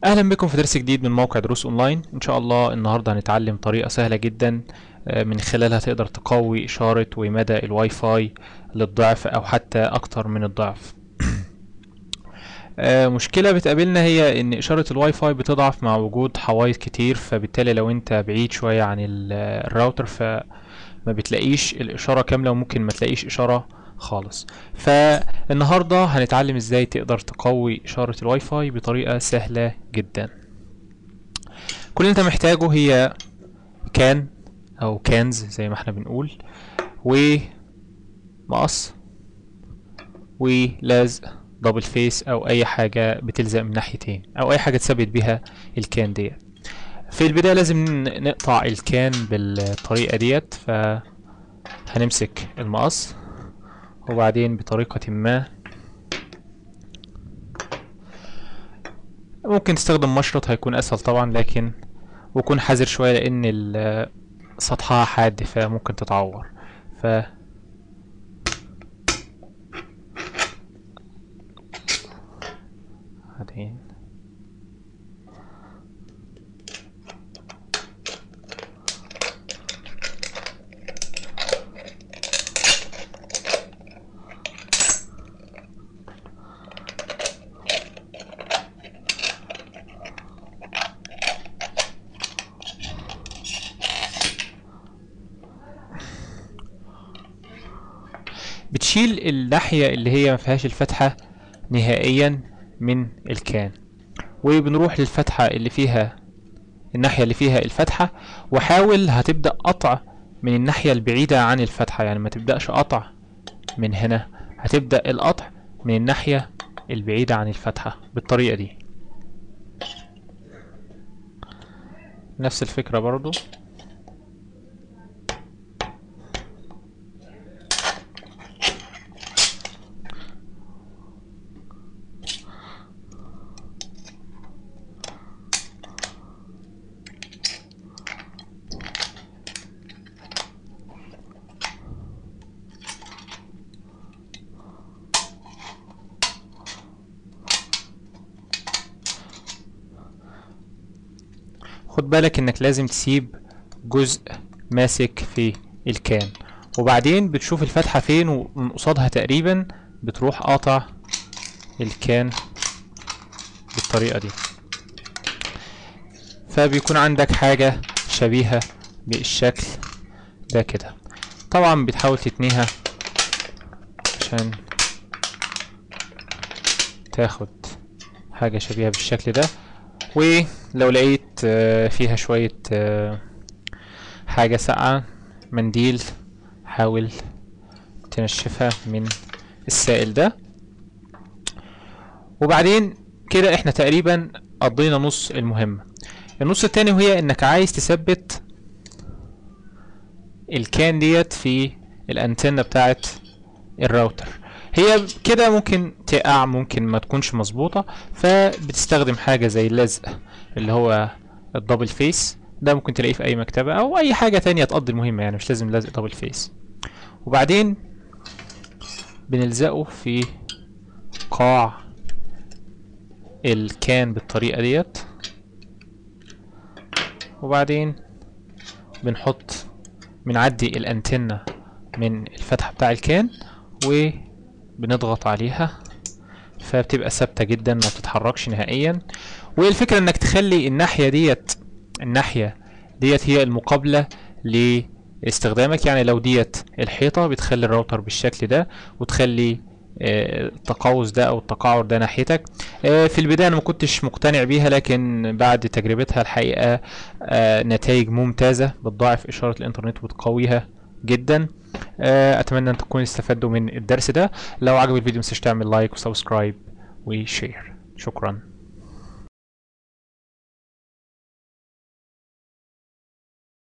اهلا بكم في درس جديد من موقع دروس اونلاين ان شاء الله النهارده هنتعلم طريقه سهله جدا آه، من خلالها تقدر تقوي اشاره ومدى الواي فاي للضعف او حتى اكتر من الضعف آه، مشكله بتقابلنا هي ان اشاره الواي فاي بتضعف مع وجود حوايط كتير فبالتالي لو انت بعيد شويه عن ال- الراوتر فما بتلاقيش الاشاره كامله وممكن ما تلاقيش اشاره خالص فالنهارده هنتعلم ازاي تقدر تقوي اشاره الواي فاي بطريقه سهله جدا كل اللي انت محتاجه هي كان او كانز زي ما احنا بنقول ومقص ولزق دبل فيس او اي حاجه بتلزق من ناحيتين او اي حاجه تثبت بيها الكان ديت في البدايه لازم ن- نقطع الكان بالطريقه ديت فهنمسك المقص وبعدين بطريقة ما ممكن تستخدم مشرط هيكون اسهل طبعا لكن وكون حذر شوية لان ال- سطحها حاد فممكن تتعور ف بعدين بتشيل الناحية اللي هي ما فيهاش الفتحة نهائيا من الكان وبنروح للفتحة اللي فيها الناحية اللي فيها الفتحة وحاول هتبدأ قطع من الناحية البعيدة عن الفتحة يعني ما تبدأش قطع من هنا هتبدأ القطع من الناحية البعيدة عن الفتحة بالطريقة دي نفس الفكرة برضو خد بالك انك لازم تسيب جزء ماسك في الكان وبعدين بتشوف الفتحة فين ومن قصادها تقريبا بتروح قاطع الكان بالطريقة دي فبيكون عندك حاجة شبيهة بالشكل ده كده طبعا بتحاول تتنيها عشان تاخد حاجة شبيهة بالشكل ده ولو لقيت آه، فيها شوية آه، حاجة ساقعة منديل حاول تنشفها من السائل ده وبعدين كده احنا تقريبا قضينا نص المهمة النص التاني وهي انك عايز تثبت الكان ديت في الانتنة بتاعت الراوتر هي كده ممكن تقع ممكن ما تكونش مظبوطة فبتستخدم حاجة زي اللزق اللي هو الدبل فيس ده ممكن تلاقيه في اي مكتبة او اي حاجة تانية تقضي المهمة يعني مش لازم لزق دبل فيس وبعدين بنلزقه في قاع الكان بالطريقة ديت وبعدين بنحط بنعدي الانتنة من الفتحة بتاع الكان وبنضغط عليها فبتبقى ثابتة جدا ما بتتحركش نهائيا والفكرة انك تخلي الناحية ديت الناحية ديت هي المقابلة لاستخدامك يعني لو ديت الحيطة بتخلي الراوتر بالشكل ده وتخلي آه، التقوس ده او التقاعر ده ناحيتك آه، في البداية انا ما كنتش مقتنع بيها لكن بعد تجربتها الحقيقة آه، نتائج ممتازة بتضاعف اشارة الانترنت وتقويها جدا آه، اتمنى ان تكونوا استفدتوا من الدرس ده لو عجب الفيديو متنساش تعمل لايك وسبسكرايب وشير شكرا